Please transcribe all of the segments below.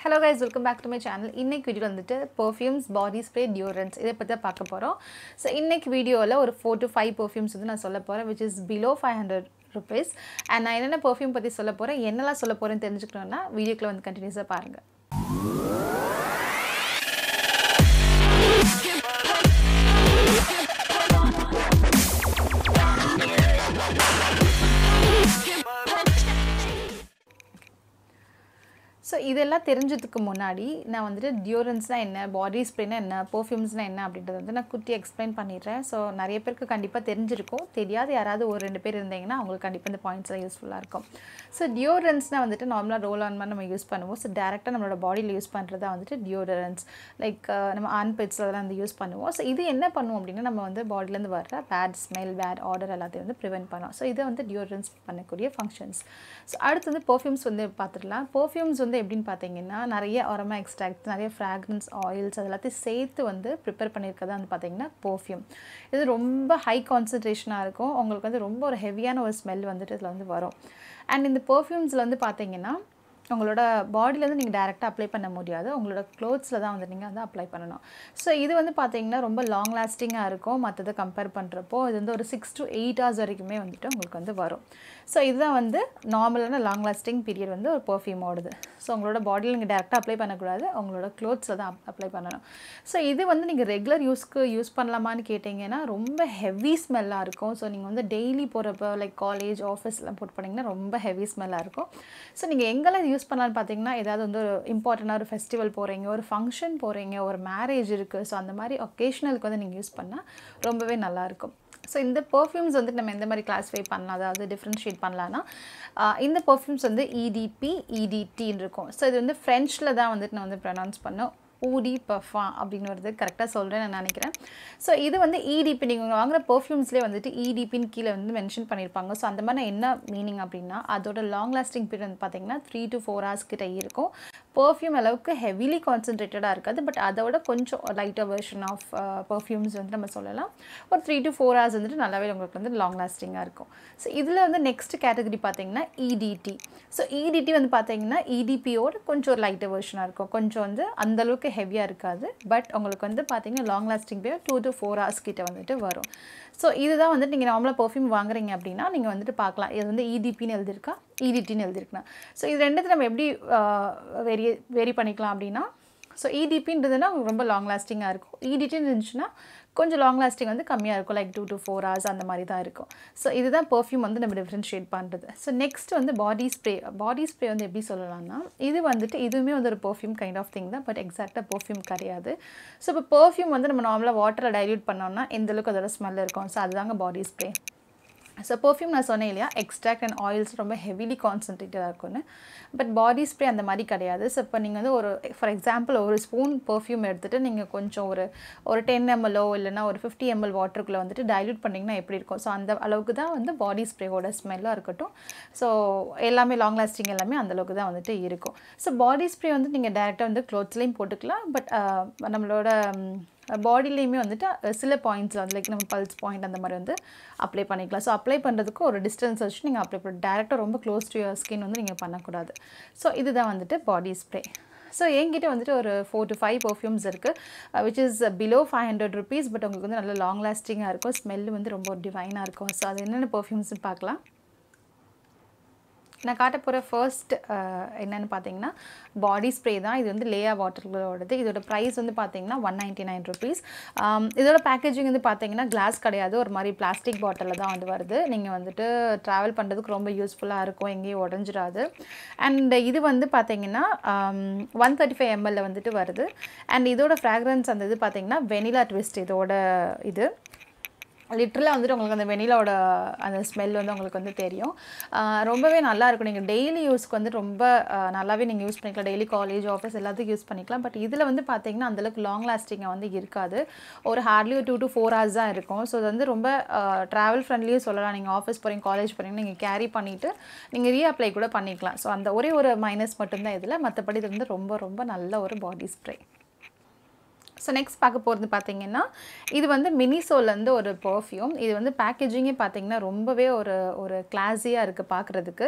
hello guys welcome back to my channel இன்னைக்கு video வந்துட்டு perfumes body spray deodorants இதை பற்றி தான் பார்க்க போகிறோம் ஸோ இன்னைக்கு வீடியோவில் ஒரு ஃபோர் டு ஃபைவ் பர்ஃப்யூம்ஸ் வந்து நான் சொல்ல போகிறேன் which is below five hundred rupees and நான் என்னென்ன பர்ஃப்யூம் பற்றி சொல்ல போகிறேன் என்னெல்லாம் சொல்ல போகிறேன்னு தெரிஞ்சுக்கணுன்னா வீடியோக்குள்ள வந்து கண்டினியூஸாக பாருங்கள் ஸோ இதெல்லாம் தெரிஞ்சதுக்கு முன்னாடி நான் வந்துட்டு டியூரன்ஸ்னால் என்ன பாடி ஸ்ப்ரேனா என்ன பர்ஃப்யூம்ஸ்னால் என்ன அப்படின்றத வந்து நான் குட்டி எக்ஸ்பிளைன் பண்ணிடுறேன் ஸோ நிறைய பேருக்கு கண்டிப்பாக தெரிஞ்சிருக்கும் தெரியாத யாராவது ஒரு ரெண்டு பேர் இருந்தீங்கன்னா அவங்களுக்கு கண்டிப்பாக இந்த பாயிண்ட்ஸ்லாம் யூஸ்ஃபுல்லாக இருக்கும் ஸோ டியோரன்ஸ்னால் வந்துட்டு நார்மலாக ரோல் ஆன் நம்ம யூஸ் பண்ணுவோம் ஸோ டேரெக்டாக நம்மளோட பாடியில் யூஸ் பண்ணுறதா வந்துட்டு டியோரன்ஸ் லைக் நம்ம ஆன் பெட்ஸ் அதெல்லாம் வந்து யூஸ் பண்ணுவோம் ஸோ இது என்ன பண்ணுவோம் அப்படின்னா நம்ம வந்து பாடியிலேருந்து வர்ற பேட் ஸ்மெல் பேட் ஆர்டர் எல்லாத்தையும் வந்து ப்ரிவென்ட் பண்ணோம் ஸோ இதை வந்து டியோரன்ஸ் பண்ணக்கூடிய ஃபங்க்ஷன்ஸ் ஸோ அடுத்து வந்து பர்ஃப்யூம்ஸ் வந்து பார்த்துடலாம் பர்ஃப்யூம்ஸ் வந்து எப்படின்னு பார்த்தீங்கன்னா நிறைய அரோமா எக்ஸ்ட்ராக்ட் நிறைய ஃப்ராக்ரன்ஸ் ஆயில்ஸ் அது எல்லாத்தையும் சேர்த்து வந்து ப்ரிப்பேர் பண்ணியிருக்கதா வந்து பார்த்தீங்கன்னா பர்ஃப்யூம் இது ரொம்ப ஹை கான்சன்ட்ரேஷனாக இருக்கும் உங்களுக்கு வந்து ரொம்ப ஒரு ஹெவியான ஒரு ஸ்மெல் வந்துட்டு இதில் வந்து வரும் அண்ட் இந்த பர்ஃப்யூம்ஸில் வந்து பார்த்தீங்கன்னா உங்களோட பாடியிலேருந்து நீங்கள் டேரெக்டாக அப்ளை பண்ண முடியாது உங்களோட க்ளோத்ஸில் தான் வந்து நீங்கள் வந்து அப்ளை பண்ணணும் ஸோ இது வந்து பார்த்தீங்கன்னா ரொம்ப லாங் லாஸ்டிங்காக இருக்கும் மற்றதை கம்பேர் பண்ணுறப்போ இது வந்து ஒரு சிக்ஸ் டு எயிட் ஹவர்ஸ் வரைக்குமே வந்துட்டு உங்களுக்கு வந்து வரும் ஸோ இதுதான் வந்து நார்மலான லாங் லாஸ்டிங் பீரியட் வந்து ஒரு பர்ஃப்யூம் ஓடுது ஸோ உங்களோட பாடியில் நீங்கள் டேரெக்டாக அப்ளை பண்ணக்கூடாது உங்களோட க்ளோத்ஸில் தான் அப்ளை பண்ணணும் ஸோ இது வந்து நீங்கள் ரெகுலர் யூஸ்க்கு யூஸ் பண்ணலாமான்னு கேட்டிங்கன்னா ரொம்ப ஹெவி ஸ்மெல்லாக இருக்கும் ஸோ நீங்கள் வந்து டெய்லி போகிறப்போ லைக் காலேஜ் ஆஃபீஸ்லாம் போட்டு போனீங்கன்னா ரொம்ப ஹெவி ஸ்மெல்லாக இருக்கும் ஸோ நீங்கள் எங்கெல்லாம் யூஸ் பண்ணலான்னு பார்த்தீங்கன்னா ஏதாவது வந்து ஒரு இம்பார்ட்டண்ட்டாக ஒரு ஃபெஸ்டிவல் போகிறீங்க ஒரு ஃபங்க்ஷன் போகிறீங்க ஒரு மேரேஜ் இருக்குது ஸோ அந்த மாதிரி ஒகேஷ்னலுக்கு வந்து நீங்கள் யூஸ் பண்ணால் ரொம்பவே நல்லாயிருக்கும் ஸோ இந்த பர்ஃப்யூம்ஸ் வந்து நம்ம எந்த மாதிரி கிளாஸிஃபை பண்ணலாம் அதாவது டிஃப்ரென்ஷியேட் பண்ணலான்னா இந்த பர்ஃப்யூம்ஸ் வந்து இடிபி இடிடின்னு இருக்கும் ஸோ இது வந்து ஃப்ரெஞ்சில் தான் வந்துட்டு நான் வந்து ப்ரொனவுன்ஸ் பண்ணோம் ஊடி பஃபா அப்படின்னு வருது கரெக்டாக சொல்கிறேன் நான் நினைக்கிறேன் ஸோ இது வந்து இடிபி நீங்கள் வாங்குற பர்ஃப்யூம்ஸ்லேயே வந்துட்டு இடிபின்னு கீழே வந்து மென்ஷன் பண்ணியிருப்பாங்க ஸோ அந்த மாதிரி என்ன மீனிங் அப்படின்னா அதோட லாங் லாஸ்டிங் பீரியட் வந்து பார்த்தீங்கன்னா த்ரீ டு ஃபோர் ஹவர்ஸ் கிட்ட இருக்கும் பர்ஃப்யூம் அளவுக்கு ஹெவிலி கான்சன்ட்ரேட்டடாக இருக்காது பட் அதோட கொஞ்சம் லைட்டாக வெர்ஷன் ஆஃப் பர்ஃப்யூம்ஸ் வந்து நம்ம சொல்லலாம் ஒரு த்ரீ டு ஃபோர் ஹவர்ஸ் வந்துட்டு நல்லாவே உங்களுக்கு வந்து லாங் லாஸ்டிங்காக இருக்கும் ஸோ இதில் வந்து நெக்ஸ்ட் கேட்டகரி பார்த்தீங்கன்னா இடிடி ஸோ இடிடி வந்து பார்த்தீங்கன்னா இடிபியோட கொஞ்சம் ஒரு லைட்டாக வெர்ஷனாக இருக்கும் கொஞ்சம் வந்து அந்தளவுக்கு ஹெவியாக இருக்காது பட் உங்களுக்கு வந்து பார்த்தீங்கன்னா long lasting period two to four hours கிட்ட வந்துட்டு வரும் ஸோ இதுதான் வந்துட்டு நீங்கள் நார்மலாக பர்ஃப்யூம் வாங்குறீங்க அப்படின்னா நீங்கள் வந்துட்டு பார்க்கலாம் இது வந்து இடிபின்னு எழுதியிருக்கா இடிடின்னு எழுதியிருக்கா ஸோ இது ரெண்டுத்தை நம்ம எப்படி வெரி வெரி பண்ணிக்கலாம் அப்படின்னா ஸோ இடிபின்றதுனா ரொம்ப லாங் லாஸ்டிங்காக இருக்கும் இடிடின்னு இருந்துச்சுன்னா கொஞ்சம் லாங் லாஸ்டிங் வந்து கம்மியாக இருக்கும் like two to four hours அந்த மாதிரி தான் இருக்கும் ஸோ இதுதான் பர்ஃப்யூம் வந்து நம்ம டிஃப்ரென்ஷியேட் பண்ணுறது ஸோ நெக்ஸ்ட் வந்து பாடி ஸ்ப்ரே பாடி ஸ்ப்ரே வந்து எப்படி சொல்லலாம்னா இது வந்துட்டு இதுவுமே வந்து ஒரு பர்ஃப்யூம் கைண்ட் ஆஃப் திங் தான் பட் எக்ஸாக்டாக பர்ஃப்யூம் கிடையாது ஸோ இப்போ பர்ஃப்யூம் வந்து நம்ம நார்மலாக வாட்டரில் டைல்யூட் பண்ணோம்னா எந்தளவுக்கு அதோட ஸ்மெல் இருக்கும் ஸோ அதுதாங்க பாடி ஸ்ப்ரே ஸோ பர்ஃப்யூம் நான் சொன்னேன் இல்லையா எக்ஸ்ட்ராக்ட் அண்ட் ஆயில்ஸ் ரொம்ப ஹெவிலி கான்சன்ட்ரேட்டடாக இருக்கும்னு பட் பாடி ஸ்ப்ரே அந்த மாதிரி கிடையாது ஸோ இப்போ நீங்கள் வந்து ஒரு ஃபார் எக்ஸாம்பிள் ஒரு ஸ்பூன் பர்ஃப்யூம் எடுத்துகிட்டு நீங்கள் கொஞ்சம் ஒரு ஒரு டென் எம்எல்ஓ இல்லைனா ஒரு ஃபிஃப்டி எம்எல் வாட்டருக்குள்ளே வந்துட்டு டைல்யூட் பண்ணிங்கன்னா எப்படி இருக்கும் ஸோ அந்த அளவுக்கு தான் வந்து பாடி ஸ்ப்ரேவோட ஸ்மெல்லாக இருக்கட்டும் ஸோ எல்லாமே லாங் லாஸ்டிங் எல்லாமே அந்தளவுக்கு தான் வந்துட்டு இருக்கும் ஸோ பாடி ஸ்ப்ரே வந்து நீங்கள் டேரெக்டாக வந்து க்ளோத்ஸ்லேயும் போட்டுக்கலாம் பட் நம்மளோட பாடியிலையுமே வந்துட்டு சில பாயிண்ட்ஸில் வந்து லைக் நம்ம பல்ஸ் பாயிண்ட் அந்த மாதிரி வந்து அப்ளை பண்ணிக்கலாம் ஸோ அப்ளை பண்ணுறதுக்கு ஒரு டிஸ்டன்ஸ் வச்சு நீங்கள் அப்ளை பண்ண டேரெக்டாக ரொம்ப க்ளோஸ் டு யுவர் ஸ்கின் வந்து நீங்கள் பண்ணக்கூடாது ஸோ இதுதான் வந்துட்டு பாடி ஸ்ப்ரே ஸோ என்கிட்ட வந்துட்டு ஒரு ஃபோர் டு ஃபைவ் பர்ஃப்யூம்ஸ் இருக்குது which is below five hundred rupees but உங்களுக்கு வந்து நல்ல லாங் லாஸ்டிங்காக இருக்கும் ஸ்மெல் வந்து ரொம்ப டிவைனாக இருக்கும் ஸோ அது என்னென்ன பர்ஃப்யூம்ஸ்னு பார்க்கலாம் நான் காட்ட போகிற ஃபர்ஸ்ட் என்னென்னு பார்த்தீங்கன்னா பாடி ஸ்ப்ரே தான் இது வந்து லேயா வாட்டர்களோடது இதோட ப்ரைஸ் வந்து பார்த்தீங்கன்னா ஒன் நைன்ட்டி நைன் ருபீஸ் இதோட பேக்கேஜிங் வந்து பார்த்தீங்கன்னா கிளாஸ் கிடையாது ஒரு மாதிரி பிளாஸ்டிக் பாட்டிலில் தான் வந்து வருது நீங்கள் வந்துட்டு ட்ராவல் பண்ணுறதுக்கு ரொம்ப யூஸ்ஃபுல்லாக இருக்கும் எங்கேயும் உடஞ்சிடாது அண்ட் இது வந்து பார்த்தீங்கன்னா ஒன் தேர்ட்டி ஃபைவ் எம்எல்ல வந்துட்டு வருது அண்ட் இதோட ஃப்ராக்ரன்ஸ் அந்த இது பார்த்தீங்கன்னா வெனிலா ட்விஸ்ட் இதோட இது லிட்ரலாக வந்துட்டு உங்களுக்கு அந்த வெனிலாவோட அந்த ஸ்மெல் வந்து உங்களுக்கு வந்து தெரியும் ரொம்பவே நல்லா இருக்கும் நீங்கள் டெய்லி யூஸ்க்கு வந்து ரொம்ப நல்லாவே நீங்கள் யூஸ் பண்ணிக்கலாம் டெய்லி காலேஜ் ஆஃபீஸ் எல்லாத்துக்கும் யூஸ் பண்ணிக்கலாம் பட் இதில் வந்து பார்த்தீங்கன்னா அந்தளவுக்கு லாங் லாஸ்டிங்காக வந்து இருக்காது ஒரு ஹார்ட்லி ஒரு டூ டு ஃபோர் ஹவர்ஸ் தான் இருக்கும் ஸோ அது வந்து ரொம்ப ட்ராவல் ஃப்ரெண்ட்லியும் சொல்லலாம் நீங்கள் ஆஃபீஸ் போகிறீங்க காலேஜ் போகிறீங்க நீங்கள் கேரி பண்ணிவிட்டு நீங்கள் ரீஅப்ளை கூட பண்ணிக்கலாம் ஸோ அந்த ஒரே ஒரு மைனஸ் மட்டும்தான் இதில் மற்றபடி இது வந்து ரொம்ப ரொம்ப நல்ல ஒரு பாடி ஸ்ப்ரே ஸோ நெக்ஸ்ட் பார்க்க போகிறது பார்த்தீங்கன்னா இது வந்து மினிசோலேருந்து ஒரு பர்ஃப்யூம் இது வந்து பேக்கேஜிங்கே பார்த்தீங்கன்னா ரொம்பவே ஒரு ஒரு கிளாஸியாக இருக்குது பார்க்குறதுக்கு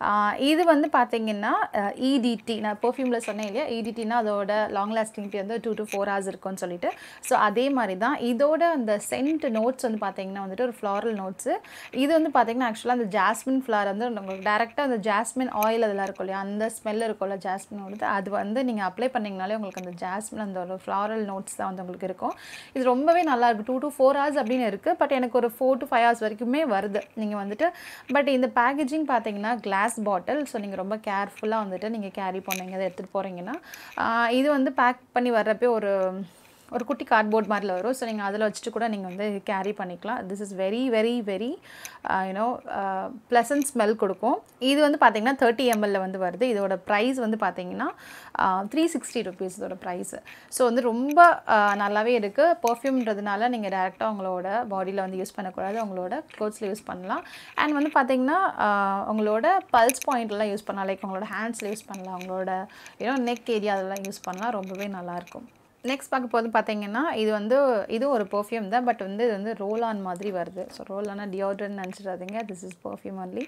இது வந்து பார்த்தீங்கன்னா இடிடி நான் பர்ஃப்யூமில் சொன்னேன் இல்லையா இடிடினா அதோட லாங் லாஸ்டிங் வந்து டூ டு ஃபோர் ஹவர்ஸ் இருக்கும்னு சொல்லிட்டு ஸோ அதே மாதிரி தான் இதோட அந்த சென்ட் நோட்ஸ் வந்து பார்த்தீங்கன்னா வந்துட்டு ஒரு ஃப்ளாரல் நோட்ஸு இது வந்து பார்த்தீங்கன்னா ஆக்சுவலாக அந்த ஜாஸ்மின் ஃப்ளார் வந்து உங்களுக்கு டேரெக்டாக அந்த ஜாஸ்மின் ஆயில் அதெல்லாம் இருக்கும் இல்லையா அந்த ஸ்மெல் இருக்கும்ல ஜாஸ்மினோடது அது வந்து நீங்கள் அப்ளை பண்ணிங்கனாலே உங்களுக்கு அந்த ஜாஸ்மின் அந்த ஒரு ஃப்ளாரல் நோட்ஸ் தான் வந்து உங்களுக்கு இருக்கும் இது ரொம்பவே நல்லா இருக்குது டூ டு ஃபோர் ஹவர்ஸ் அப்படின்னு இருக்குது பட் எனக்கு ஒரு ஃபோர் டு ஃபைவ் ஹவர்ஸ் வரைக்குமே வருது நீங்கள் வந்துட்டு பட் இந்த பேக்கேஜிங் பார்த்தீங்கன்னா கிளாஸ் பாட்டில் ஸோ நீங்கள் ரொம்ப கேர்ஃபுல்லாக வந்துட்டு நீங்கள் கேரி பண்ணுவீங்க அதை எடுத்துகிட்டு போகிறீங்கன்னா இது வந்து பேக் பண்ணி வர்றப்பே ஒரு ஒரு குட்டி கார்ட்போர்ட் மாதிரில வரும் ஸோ நீங்கள் அதில் வச்சுட்டு கூட நீங்கள் வந்து கேரி பண்ணிக்கலாம் this is very very very you know pleasant smell கொடுக்கும் இது வந்து பார்த்தீங்கன்னா தேர்ட்டி எம்எல்ல வந்து வருது இதோட ப்ரைஸ் வந்து பார்த்தீங்கன்னா த்ரீ சிக்ஸ்டி ருபீஸ் இதோட ப்ரைஸு ஸோ வந்து ரொம்ப நல்லாவே இருக்குது பர்ஃப்யூம்ன்றதுனால நீங்கள் டேரெக்டாக உங்களோட பாடியில் வந்து யூஸ் பண்ணக்கூடாது உங்களோட க்ளோத்ஸில் யூஸ் பண்ணலாம் அண்ட் வந்து பார்த்தீங்கன்னா உங்களோட பல்ஸ் பாயிண்ட்லாம் யூஸ் பண்ணலாம் லைக் உங்களோட ஹேண்ட்ஸில் யூஸ் பண்ணலாம் உங்களோட யூனோ நெக் ஏரியா அதெல்லாம் யூஸ் பண்ணலாம் ரொம்பவே நல்லாயிருக்கும் நெக்ஸ்ட் பார்க்க போது பார்த்தீங்கன்னா இது வந்து இது ஒரு பர்ஃப்யூம் தான் பட் வந்து இது வந்து ரோல் ஆன் மாதிரி வருது ஸோ ரோல் ஆனால் டியோட்ரன் நினச்சிடாதீங்க திஸ் இஸ் பர்ஃப்யூம் ஒன்லி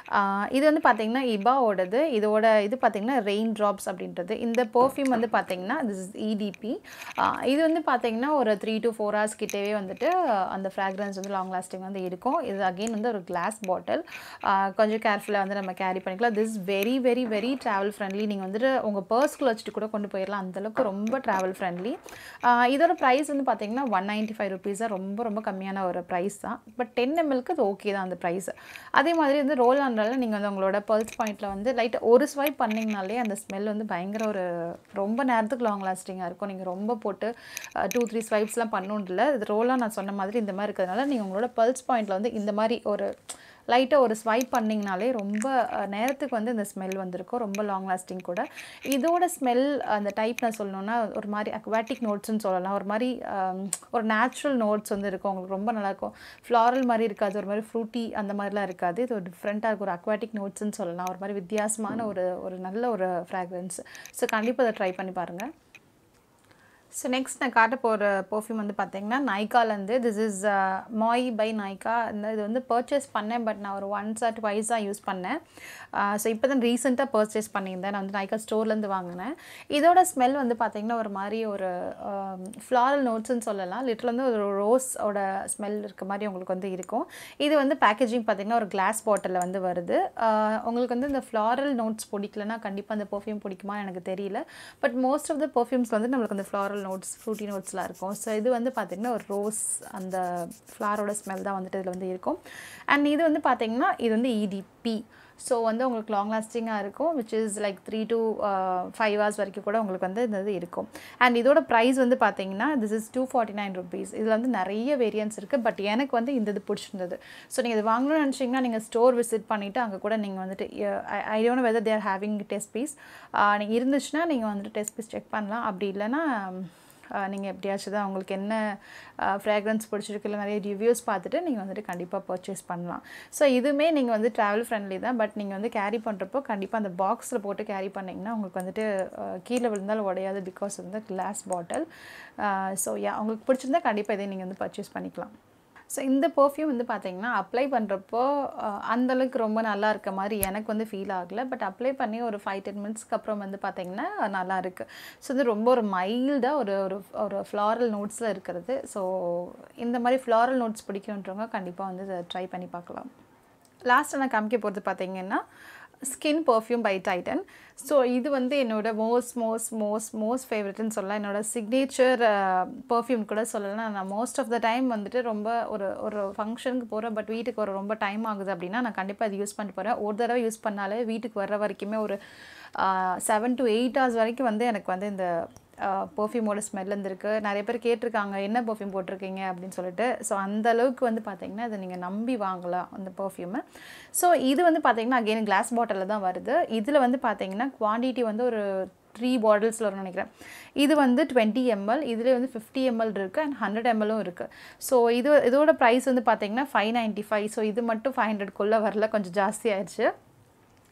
இது வந்து பார்த்தீங்கன்னா இபாவோடது இதோட இது பார்த்தீங்கன்னா ரெயின் ட்ராப்ஸ் அப்படின்றது இந்த பர்ஃப்யூம் வந்து பார்த்தீங்கன்னா திஸ் இஸ் இடிபி இது வந்து பார்த்தீங்கன்னா ஒரு த்ரீ டு ஃபோர் ஹவர்ஸ் கிட்டவே வந்துட்டு அந்த ஃப்ராக்ரன்ஸ் வந்து லாங் லாஸ்டிங் வந்து இருக்கும் இது அகெயின் வந்து ஒரு கிளாஸ் பாட்டில் கொஞ்சம் கேர்ஃபுல்லாக வந்து நம்ம கேரி பண்ணிக்கலாம் this very very very travel friendly நீங்கள் வந்துட்டு உங்கள் பர்ஸ்குள்ளே வச்சுட்டு கூட கொண்டு போயிடலாம் அந்தளவுக்கு ரொம்ப ட்ராவல் ஃப்ரெண்ட்லி இதோட ப்ரைஸ் வந்து பார்த்தீங்கன்னா ஒன் நைன்ட்டி ஃபைவ் ருபீஸ் தான் ரொம்ப ரொம்ப கம்மியான ஒரு ப்ரைஸ் தான் பட் டென் எம்எல்க்கு அது ஓகே தான் அந்த ப்ரைஸ் அதே மாதிரி வந்து ரோல் ஆனால நீங்கள் வந்து உங்களோட பல்ஸ் பாயிண்ட்டில் வந்து லைட் ஒரு ஸ்வைப் பண்ணிங்கனாலே அந்த ஸ்மெல் வந்து பயங்கர ஒரு ரொம்ப நேரத்துக்கு லாங் லாஸ்டிங்காக இருக்கும் நீங்கள் ரொம்ப போட்டு டூ த்ரீ ஸ்வைப்ஸ்லாம் பண்ணணுன்றில்ல இது ரோலாக நான் சொன்ன மாதிரி இந்த மாதிரி இருக்கிறதுனால நீங்கள் உங்களோட பல்ஸ் பாயிண்ட்டில் வந்து இந்த மாதிரி ஒரு லைட்டாக ஒரு ஸ்வைப் பண்ணிங்கனாலே ரொம்ப நேரத்துக்கு வந்து இந்த ஸ்மெல் வந்திருக்கும் ரொம்ப லாங் லாஸ்டிங் கூட இதோட ஸ்மெல் அந்த டைப் நான் சொல்லணுன்னா ஒரு மாதிரி அக்வாட்டிக் நோட்ஸ்னு சொல்லலாம் ஒரு மாதிரி ஒரு நேச்சுரல் நோட்ஸ் வந்து இருக்கும் உங்களுக்கு ரொம்ப நல்லாயிருக்கும் ஃப்ளாரல் மாதிரி இருக்காது ஒரு மாதிரி ஃப்ரூட்டி அந்த மாதிரிலாம் இருக்காது இது ஒரு டிஃப்ரெண்ட்டாக இருக்கும் ஒரு அக்வாட்டிக் நோட்ஸ்னு சொல்லலாம் ஒரு மாதிரி வித்தியாசமான ஒரு ஒரு நல்ல ஒரு ஃப்ராக்ரன்ஸ் ஸோ கண்டிப்பாக அதை ட்ரை பண்ணி பாருங்கள் ஸோ நெக்ஸ்ட் நான் காட்ட போகிற பர்ஃப்யூம் வந்து பார்த்தீங்கன்னா நைக்காலேருந்து this is my by Nykaa இந்த இது வந்து பர்ச்சேஸ் பண்ணேன் பட் நான் ஒரு ஒன்ஸ் ஆர் ட்வைஸ் தான் யூஸ் பண்ணேன் ஸோ இப்போ தான் ரீசெண்டாக பர்ச்சேஸ் பண்ணியிருந்தேன் நான் வந்து நைக்கா ஸ்டோர்லேருந்து வாங்கினேன் இதோட ஸ்மெல் வந்து பார்த்திங்கன்னா ஒரு மாதிரி ஒரு ஃப்ளாரல் நோட்ஸ்னு சொல்லலாம் லிட்டில் வந்து ஒரு ரோஸோட ஸ்மெல் இருக்க மாதிரி உங்களுக்கு வந்து இருக்கும் இது வந்து பேக்கேஜிங் பார்த்திங்கன்னா ஒரு கிளாஸ் பாட்டிலில் வந்து வருது உங்களுக்கு வந்து இந்த ஃப்ளாரல் நோட்ஸ் பிடிக்கலனா கண்டிப்பாக அந்த பர்ஃப்யூம் பிடிக்குமா எனக்கு தெரியல but most of the perfumes வந்து நம்மளுக்கு அந்த ஃப்ளாரல் நோட்ஸ் ஃப்ரூட்டி நோட்ஸ்லாம் இருக்கும் ஸோ இது வந்து பார்த்திங்கன்னா ஒரு ரோஸ் அந்த ஃப்ளாரோட ஸ்மெல் தான் வந்துட்டு இதில் வந்து இருக்கும் அண்ட் இது வந்து பார்த்திங்கன்னா இது வந்து இடிபி ஸோ வந்து உங்களுக்கு லாங் லாஸ்டிங்காக இருக்கும் which is like three to five hours வரைக்கும் கூட உங்களுக்கு வந்து இந்த இது இருக்கும் அண்ட் இதோட ப்ரைஸ் வந்து பார்த்தீங்கன்னா this is two forty nine rupees இதில் வந்து நிறைய வேரியன்ஸ் இருக்குது பட் எனக்கு வந்து இந்த இது பிடிச்சிருந்தது ஸோ நீங்கள் இது வாங்கணும்னு நினச்சிங்கன்னா நீங்கள் ஸ்டோர் விசிட் பண்ணிவிட்டு அங்கே கூட நீங்கள் வந்துட்டு I don't whether they're having test piece நீங்கள் இருந்துச்சுன்னா நீங்கள் வந்துட்டு டெஸ்ட் பீஸ் செக் பண்ணலாம் அப்படி இல்லைன்னா நீங்கள் எப்படியாச்சும் தான் உங்களுக்கு என்ன ஃப்ராக்ரன்ஸ் பிடிச்சிருக்கு இல்லை நிறைய ரிவ்யூஸ் பார்த்துட்டு நீங்கள் வந்துட்டு கண்டிப்பாக பர்ச்சேஸ் பண்ணலாம் ஸோ இதுவுமே நீங்கள் வந்து ட்ராவல் ஃப்ரெண்ட்லி தான் பட் நீங்கள் வந்து கேரி பண்ணுறப்போ கண்டிப்பாக அந்த பாக்ஸில் போட்டு கேரி பண்ணிங்கன்னா உங்களுக்கு வந்துட்டு கீழே விழுந்தாலும் உடையாது பிகாஸ் வந்து கிளாஸ் பாட்டில் ஸோ யா உங்களுக்கு பிடிச்சிருந்தா கண்டிப்பாக இதை நீங்கள் வந்து பர்ச்சேஸ் பண்ணிக்கலாம் ஸோ இந்த பர்ஃப்யூம் வந்து பார்த்தீங்கன்னா அப்ளை பண்ணுறப்போ அந்தளவுக்கு ரொம்ப நல்லா இருக்க மாதிரி எனக்கு வந்து ஃபீல் ஆகலை பட் அப்ளை பண்ணி ஒரு ஃபைவ் டென் மினிட்ஸ்க்கு அப்புறம் வந்து பார்த்தீங்கன்னா நல்லா இருக்குது ஸோ இது ரொம்ப ஒரு மைல்டாக ஒரு ஒரு ஒரு ஃப்ளாரல் நோட்ஸில் இருக்கிறது ஸோ இந்த மாதிரி ஃப்ளாரல் நோட்ஸ் பிடிக்குன்றவங்க கண்டிப்பாக வந்து இதை ட்ரை பண்ணி பார்க்கலாம் லாஸ்ட்டாக நான் காமிக்க போகிறது பார்த்தீங்கன்னா skin perfume by Titan so இது வந்து என்னோட மோஸ்ட் மோஸ்ட் மோஸ்ட் மோஸ்ட் ஃபேவரட்னு சொல்லலாம் என்னோட சிக்னேச்சர் பர்ஃப்யூம் கூட சொல்லலாம் நான் மோஸ்ட் ஆஃப் த டைம் வந்துட்டு ரொம்ப ஒரு ஒரு ஃபங்க்ஷனுக்கு போகிறேன் பட் வீட்டுக்கு வர ரொம்ப டைம் ஆகுது அப்படின்னா நான் கண்டிப்பாக அது யூஸ் பண்ணிட்டு போகிறேன் ஒரு தடவை யூஸ் பண்ணாலே வீட்டுக்கு வர்ற வரைக்குமே ஒரு செவன் டு எயிட் ஹவர்ஸ் வரைக்கும் வந்து எனக்கு வந்து இந்த பர்ஃப்யூமோட ஸ்மெல் இருந்திருக்கு நிறைய பேர் கேட்டிருக்காங்க என்ன பர்ஃப்யூம் போட்டிருக்கீங்க அப்படின்னு சொல்லிட்டு ஸோ அந்த அளவுக்கு வந்து பார்த்தீங்கன்னா இதை நீங்கள் நம்பி வாங்கலாம் அந்த பர்ஃப்யூமை ஸோ இது வந்து பார்த்தீங்கன்னா அகெயின் கிளாஸ் பாட்டிலில் தான் வருது இதில் வந்து பார்த்தீங்கன்னா குவான்டிட்டி வந்து ஒரு த்ரீ பாட்டில்ஸில் வரும்னு நினைக்கிறேன் இது வந்து டுவெண்ட்டி எம்எல் இதில் வந்து ஃபிஃப்டி எம்எல் இருக்குது அண்ட் ஹண்ட்ரட் எம்எல்லும் இருக்குது ஸோ இது இதோட ப்ரைஸ் வந்து பார்த்தீங்கன்னா ஃபைவ் நைன்ட்டி ஃபைவ் ஸோ இது மட்டும் ஃபைவ் ஹண்ட்ரட்குள்ளே வரல கொஞ்சம் ஜாஸ்தி ஆயிடுச்சு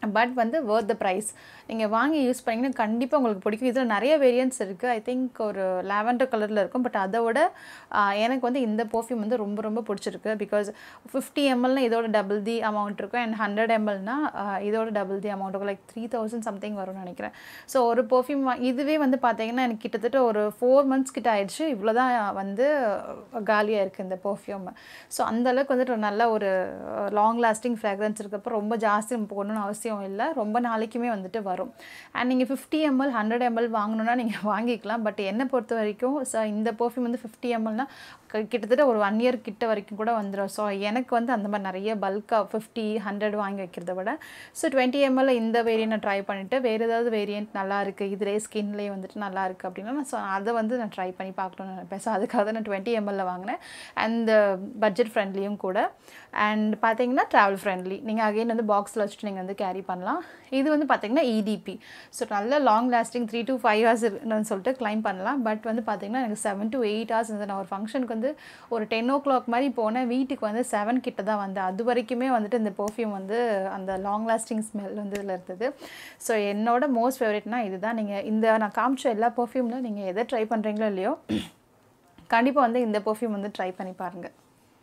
பட் வந்து worth த ப்ரைஸ் நீங்கள் வாங்கி யூஸ் பண்ணிங்கன்னா கண்டிப்பாக உங்களுக்கு பிடிக்கும் இதில் நிறைய வேரியன்ட்ஸ் இருக்குது ஐ திங்க் ஒரு லாவெண்டர் கலரில் இருக்கும் பட் அதை விட ஆஹ், எனக்கு வந்து இந்த பர்ஃப்யூம் வந்து ரொம்ப ரொம்ப பிடிச்சிருக்கு பிகாஸ் ஃபிஃப்டி எம்எல்னா இதோட டபுள் தி அமௌண்ட் இருக்கும் அண்ட் ஹண்ட்ரட் எம்எல்னா இதோட டபுள் தி அமௌண்ட் இருக்கும் லைக் த்ரீ தௌசண்ட் சம்திங் வரும்னு நினைக்கிறேன் ஸோ ஒரு பர்ஃப்யூம் இதுவே வந்து பார்த்தீங்கன்னா எனக்கு கிட்டத்தட்ட ஒரு ஃபோர் மந்த்ஸ் கிட்ட ஆயிடுச்சு இவ்வளோ தான் வந்து காலியாக இருக்குது இந்த பர்ஃப்யூம் ஸோ அந்தளவுக்கு வந்துட்டு ஒரு நல்ல ஒரு லாங் லாஸ்டிங் ஃப்ராக்ரன்ஸ் இருக்கப்போ ரொம்ப ஜாஸ்தி நம்ம போடணும்னு அவசியம் இல்லை ரொம்ப நாளைக்குமே வந்துட்டு வரும் அண்ட் நீங்கள் ஃபிஃப்டி எம்எல் ஹண்ட்ரட் எம்எல் வாங்கணுன்னா நீங்கள் வாங்கிக்கலாம் பட் என்னை பொறுத்த வரைக்கும் ஸோ இந்த பர்ஃப்யூம் வந்து ஃபிஃப்டி எம்எல்னா கிட்டத்தட்ட ஒரு ஒன் இயர் கிட்ட வரைக்கும் கூட வந்துடும் ஸோ எனக்கு வந்து அந்த மாதிரி நிறைய பல்காக ஃபிஃப்டி ஹண்ட்ரட் வாங்கி வைக்கிறத விட ஸோ டுவெண்ட்டி எம்எல் இந்த வேரியன்ட் நான் ட்ரை பண்ணிவிட்டு வேறு ஏதாவது வேரியன்ட் நல்லா இருக்குது இதுலேயே ஸ்கின்லேயே வந்துட்டு நல்லா இருக்குது அப்படின்னா நான் ஸோ அதை வந்து நான் ட்ரை பண்ணி பார்க்கணும்னு நினைப்பேன் ஸோ அதுக்காக தான் நான் டுவெண்ட்டி எம்எல்ல வாங்கினேன் அண்ட் பட்ஜெட் ஃப்ரெண்ட்லியும் கூட அண்ட் பார்த்தீங்கன்னா ட்ராவல் ஃப்ரெண்ட்லி நீங்கள் அகைன் வந்து பாக்ஸில் வச்சுட்டு நீங்கள் வந்து கேரி பண்ணலாம் இது வந்து பார்த்தீங்கன்னா இடிபி ஸோ நல்ல long lasting three to five hours சொல்லிட்டு கிளைம் பண்ணலாம் பட் வந்து பார்த்தீங்கன்னா எனக்கு செவன் டு எயிட் ஹவர்ஸ் வந்து நான் ஒரு ஃபங்க்ஷனுக்கு வந்து ஒரு டென் ஓ கிளாக் மாதிரி போனேன் வீட்டுக்கு வந்து செவன் கிட்ட தான் வந்தேன் அது வரைக்குமே வந்துட்டு இந்த பர்ஃப்யூம் வந்து அந்த லாங் லாஸ்டிங் ஸ்மெல் வந்து இதில் இருந்தது ஸோ என்னோட மோஸ்ட் ஃபேவரட்னா இதுதான் நீங்கள் இந்த நான் காமிச்ச எல்லா பர்ஃப்யூமில் நீங்கள் எதை ட்ரை பண்ணுறீங்களோ இல்லையோ கண்டிப்பாக வந்து இந்த பர்ஃப்யூம் வந்து ட்ரை பண்ணி பாருங்கள்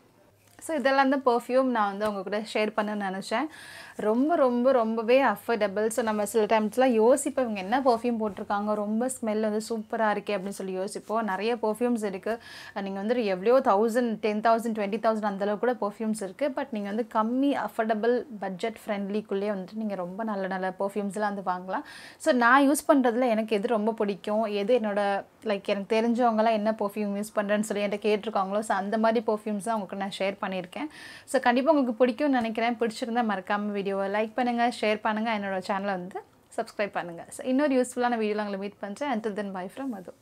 ஸோ இதெல்லாம் தான் பர்ஃப்யூம் நான் வந்து உங்க கூட ஷேர் பண்ணணும்னு நினச்சேன் ரொம்ப ரொம்ப ரொம்பவே அஃபோர்டபுள் ஸோ நம்ம சில டைம்ஸ்லாம் யோசிப்போம் இவங்க என்ன பர்ஃப்யூம் போட்டிருக்காங்க ரொம்ப ஸ்மெல் வந்து சூப்பராக இருக்கே அப்படின்னு சொல்லி யோசிப்போம் நிறைய பர்ஃப்யூம்ஸ் இருக்குது நீங்கள் வந்து எவ்வளோ thousand ten thousand twenty thousand அந்தளவு கூட பர்ஃப்யூம்ஸ் இருக்குது பட் நீங்கள் வந்து கம்மி அஃபோர்டபுள் பட்ஜெட் ஃப்ரெண்ட்லிக்குள்ளேயே வந்துட்டு நீங்கள் ரொம்ப நல்ல நல்ல பர்ஃப்யூம்ஸ்லாம் வந்து வாங்கலாம் ஸோ நான் யூஸ் பண்ணுறதுல எனக்கு எது ரொம்ப பிடிக்கும் எது என்னோட லைக் எனக்கு தெரிஞ்சவங்களாம் என்ன பர்ஃப்யூம் யூஸ் பண்ணுறேன்னு சொல்லி என்கிட்ட கேட்டிருக்காங்களோ ஸோ அந்த மாதிரி பர்ஃப்யூம்ஸ் தான் உங்களுக்கு நான் ஷேர் பண்ணியிருக்கேன் ஸோ கண்டிப்பாக உங்களுக்கு பிடிக்கும்னு நினைக்கிறேன் பிடிச்சிருந்தா மறக்காமல் வீடியோவை லைக் பண்ணுங்கள் ஷேர் பண்ணுங்கள் என்னோட சேனலை வந்து சப்ஸ்கிரைப் பண்ணுங்கள் ஸோ இன்னொரு யூஸ்ஃபுல்லான வீடியோவில் உங்களை மீட் பண்ணுறேன் and then bye from Madhu